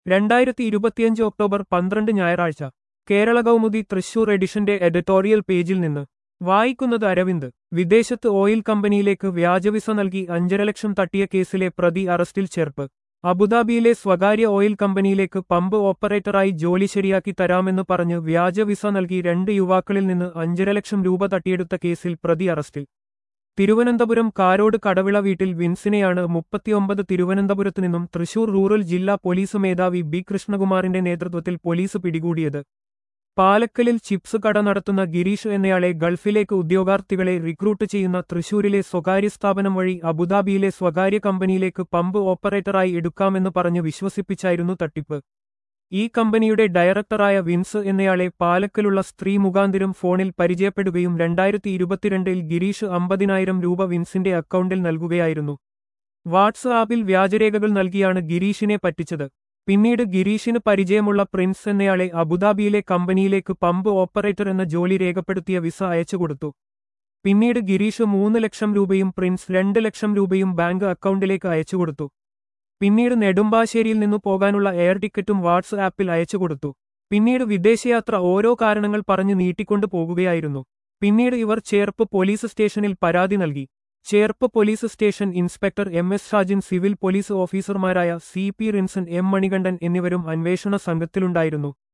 രണ്ടായിരത്തി ഇരുപത്തിയഞ്ച് ഒക്ടോബർ പന്ത്രണ്ട് ഞായറാഴ്ച കേരള കൗമുദി തൃശൂർ എഡിഷന്റെ എഡിറ്റോറിയൽ പേജിൽ നിന്ന് വായിക്കുന്നത് അരവിന്ദ് വിദേശത്ത് ഓയിൽ കമ്പനിയിലേക്ക് വ്യാജവിസ നൽകി അഞ്ചര ലക്ഷം തട്ടിയ കേസിലെ പ്രതി അറസ്റ്റിൽ ചേർപ്പ് അബുദാബിയിലെ സ്വകാര്യ ഓയിൽ കമ്പനിയിലേക്ക് പമ്പ് ഓപ്പറേറ്ററായി ജോലി ശരിയാക്കി തരാമെന്ന് പറഞ്ഞ് വ്യാജവിസ നൽകി രണ്ട് യുവാക്കളിൽ നിന്ന് അഞ്ചര ലക്ഷം രൂപ തട്ടിയെടുത്ത കേസിൽ പ്രതി അറസ്റ്റിൽ തിരുവനന്തപുരം കാരോട് കടവിള വീട്ടിൽ വിൻസിനെയാണ് മുപ്പത്തിയൊമ്പത് തിരുവനന്തപുരത്തു നിന്നും തൃശൂർ റൂറൽ ജില്ലാ പോലീസ് മേധാവി ബി കൃഷ്ണകുമാറിന്റെ നേതൃത്വത്തിൽ പോലീസ് പിടികൂടിയത് പാലക്കലിൽ ചിപ്സ് കട നടത്തുന്ന ഗിരീഷ് എന്നയാളെ ഗൾഫിലേക്ക് ഉദ്യോഗാർത്ഥികളെ റിക്രൂട്ട് ചെയ്യുന്ന തൃശൂരിലെ സ്വകാര്യ സ്ഥാപനം വഴി അബുദാബിയിലെ സ്വകാര്യ കമ്പനിയിലേക്ക് പമ്പ് ഓപ്പറേറ്ററായി എടുക്കാമെന്ന് പറഞ്ഞ് വിശ്വസിപ്പിച്ചായിരുന്നു തട്ടിപ്പ് ഈ കമ്പനിയുടെ ഡയറക്ടറായ വിൻസ് എന്നയാളെ പാലക്കലുള്ള സ്ത്രീ മുഖാന്തിരം ഫോണിൽ പരിചയപ്പെടുകയും രണ്ടായിരത്തി ഇരുപത്തിരണ്ടിൽ ഗിരീഷ് അമ്പതിനായിരം രൂപ വിൻസിന്റെ അക്കൗണ്ടിൽ നൽകുകയായിരുന്നു വാട്സ്ആപ്പിൽ വ്യാജരേഖകൾ നൽകിയാണ് ഗിരീഷിനെ പറ്റിച്ചത് പിന്നീട് ഗിരീഷിന് പരിചയമുള്ള പ്രിൻസ് എന്നയാളെ അബുദാബിയിലെ കമ്പനിയിലേക്ക് പമ്പ് ഓപ്പറേറ്റർ എന്ന ജോലി രേഖപ്പെടുത്തിയ വിസ അയച്ചുകൊടുത്തു പിന്നീട് ഗിരീഷ് മൂന്ന് ലക്ഷം രൂപയും പ്രിൻസ് രണ്ട് ലക്ഷം രൂപയും ബാങ്ക് അക്കൗണ്ടിലേക്ക് അയച്ചുകൊടുത്തു പിന്നീട് നെടുമ്പാശ്ശേരിയിൽ നിന്നു പോകാനുള്ള എയർ ടിക്കറ്റും വാട്സ്ആപ്പിൽ അയച്ചുകൊടുത്തു പിന്നീട് വിദേശയാത്ര ഓരോ കാരണങ്ങൾ പറഞ്ഞ് നീട്ടിക്കൊണ്ടു പോകുകയായിരുന്നു പിന്നീട് ഇവർ ചേർപ്പ് പോലീസ് സ്റ്റേഷനിൽ പരാതി നൽകി Cherpu police station inspector M S Shajin civil police ഓഫീസർമാരായ C P Rinson M Manikandan എന്നിവരും അന്വേഷണ സംഘത്തിലുണ്ടായിരുന്നു